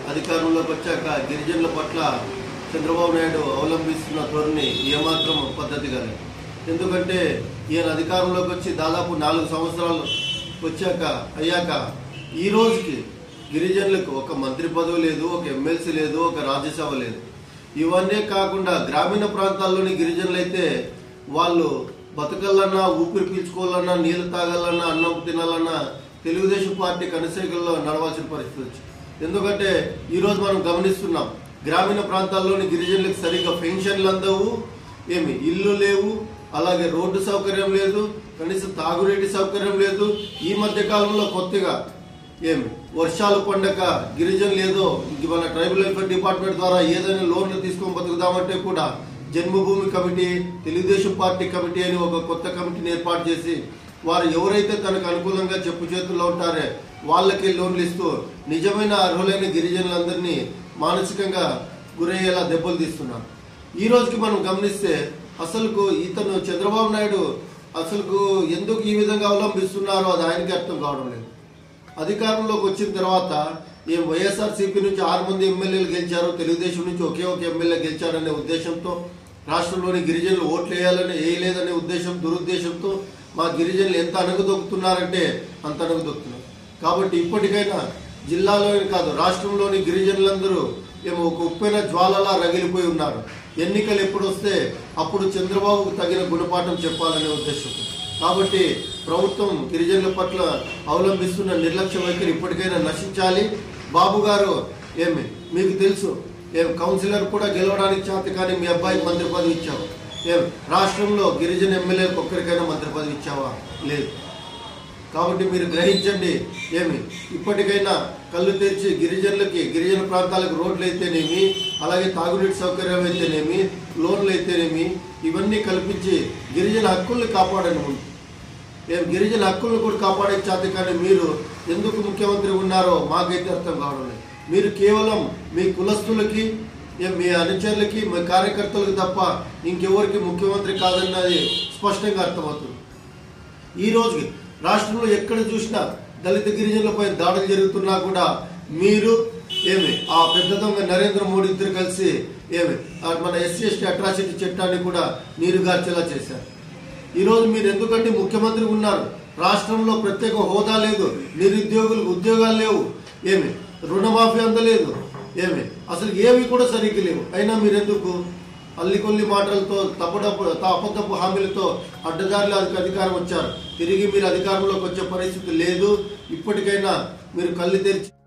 అధికారంలోకి వచ్చాక గిరిజనుల పట్ల చంద్రబాబు నాయుడు అవలంబిస్తున్న ధోరణి ఏమాత్రం పద్ధతిగా లేదు ఎందుకంటే ఈయన అధికారంలోకి వచ్చి దాదాపు నాలుగు సంవత్సరాలు వచ్చాక అయ్యాక ఈ రోజుకి గిరిజనులకు ఒక మంత్రి పదవి లేదు ఒక ఎమ్మెల్సీ లేదు ఒక రాజ్యసభ లేదు ఇవన్నీ కాకుండా గ్రామీణ ప్రాంతాల్లోని గిరిజనులైతే వాళ్ళు బతకాలన్నా ఊపిరి పీల్చుకోవాలన్నా నీళ్లు తాగాలన్నా అన్నం తినాలన్నా తెలుగుదేశం పార్టీ కనుసైకల్లో నడవాల్సిన పరిస్థితి వచ్చింది ఎందుకంటే ఈరోజు మనం గమనిస్తున్నాం గ్రామీణ ప్రాంతాల్లోని గిరిజనులకు సరిగ్గా పెన్షన్లు అందవు ఏమి ఇల్లు లేవు అలాగే రోడ్డు సౌకర్యం లేదు కనీసం తాగునీటి సౌకర్యం లేదు ఈ మధ్య కాలంలో కొత్తగా ఏమి వర్షాలు పండక గిరిజనులు ఏదో ఇంక మన ట్రైబల్ వెల్ఫేర్ డిపార్ట్మెంట్ ద్వారా ఏదైనా లోన్లు తీసుకొని బతుకుదామంటే కూడా Janmabhoomi committee Telugu Desam party committee అని ఒక కొత్త కమిటీని ఏర్పాటు చేసి వారు ఎవరైతే తనకు అనుకూలంగా చెప్పు చేతుల్లో ఉంటారే వాళ్ళకి లోన్లు ఇస్తూ నిజమైన అర్హులైన గిరిజనులందరినీ మానసికంగా గురయ్యేలా దెబ్బలు తీస్తున్నారు ఈ రోజుకి మనం గమనిస్తే అసలుకు ఇతను చంద్రబాబు నాయుడు అసలుకు ఎందుకు ఈ విధంగా అవలంబిస్తున్నారో అది ఆయనకి అర్థం కావడం లేదు అధికారంలోకి వచ్చిన తర్వాత ఏం వైఎస్ఆర్సీపీ నుంచి ఆరు మంది ఎమ్మెల్యేలు గెలిచారు తెలుగుదేశం నుంచి ఒకే ఒక ఎమ్మెల్యే గెలిచారనే ఉద్దేశంతో రాష్ట్రంలోని గిరిజనులు ఓట్లు వేయాలని వేయలేదనే ఉద్దేశం దురుద్దేశంతో మా గిరిజనులు ఎంత అణగదొక్కుతున్నారంటే అంత అణగదొక్కుతున్నారు కాబట్టి ఇప్పటికైనా జిల్లాలోని కాదు రాష్ట్రంలోని గిరిజనులందరూ ఏమో ఒక ఉప్పెన జ్వాలలా రగిలిపోయి ఉన్నారు ఎన్నికలు ఎప్పుడు వస్తే అప్పుడు చంద్రబాబుకు తగిన గుణపాఠం చెప్పాలనే ఉద్దేశంతో కాబట్టి ప్రభుత్వం గిరిజనుల పట్ల అవలంబిస్తున్న నిర్లక్ష్య వైఖరి ఇప్పటికైనా నశించాలి బాబు గారు ఏమి మీకు తెలుసు ఏం కౌన్సిలర్ కూడా గెలవడానికి చేత కానీ మీ అబ్బాయికి మంత్రి పదవి ఇచ్చావు ఏం రాష్ట్రంలో గిరిజన ఎమ్మెల్యేలకు ఒక్కరికైనా మంత్రి పదవి ఇచ్చావా లేదు కాబట్టి మీరు గ్రహించండి ఏమి ఇప్పటికైనా కళ్ళు తెరిచి గిరిజనులకి గిరిజన ప్రాంతాలకు రోడ్లు అయితేనేమి అలాగే తాగునీటి సౌకర్యం అయితేనేమి లోన్లు అయితేనేమి ఇవన్నీ కల్పించి గిరిజన హక్కుల్ని కాపాడండి ముందు ఏం గిరిజన హక్కులను కూడా కాపాడే చేత కానీ మీరు ఎందుకు ముఖ్యమంత్రి ఉన్నారో మాకైతే అర్థం కావడం లేదు మీరు కేవలం మీ కులస్తులకి ఏం మీ అనుచరులకి మీ కార్యకర్తలకు తప్ప ఇంకెవరికి ముఖ్యమంత్రి కాదన్నది స్పష్టంగా అర్థమవుతుంది ఈ రోజుకి రాష్ట్రంలో ఎక్కడ చూసినా దళిత గిరిజనులపై దాడులు జరుగుతున్నా కూడా మీరు ఏమి ఆ పెద్ద దొంగ నరేంద్ర మోడీ ఇద్దరు కలిసి ఏమి ఆ మన ఎస్సీ ఎస్టీ అట్రాసిటీ చట్టాన్ని కూడా నీరుగార్చేలా చేశారు ఈ రోజు మీరు ఎందుకంటే ముఖ్యమంత్రి ఉన్నారు రాష్ట్రంలో ప్రత్యేక హోదా లేదు నిరుద్యోగులకు ఉద్యోగాలు లేవు ఏమి రుణమాఫీ అందలేదు ఏమి అసలు ఏవి కూడా సరిగ్గా లేవు అయినా మీరు ఎందుకు అల్లికొల్లి మాటలతో తప్పడప్పు అబద్ధపు హామీలతో అడ్డదారిలో అధిక- అధికారం వచ్చారు తిరిగి మీరు అధికారంలోకి వచ్చే పరిస్థితి లేదు ఇప్పటికైనా మీరు కళ్ళు తెరిచి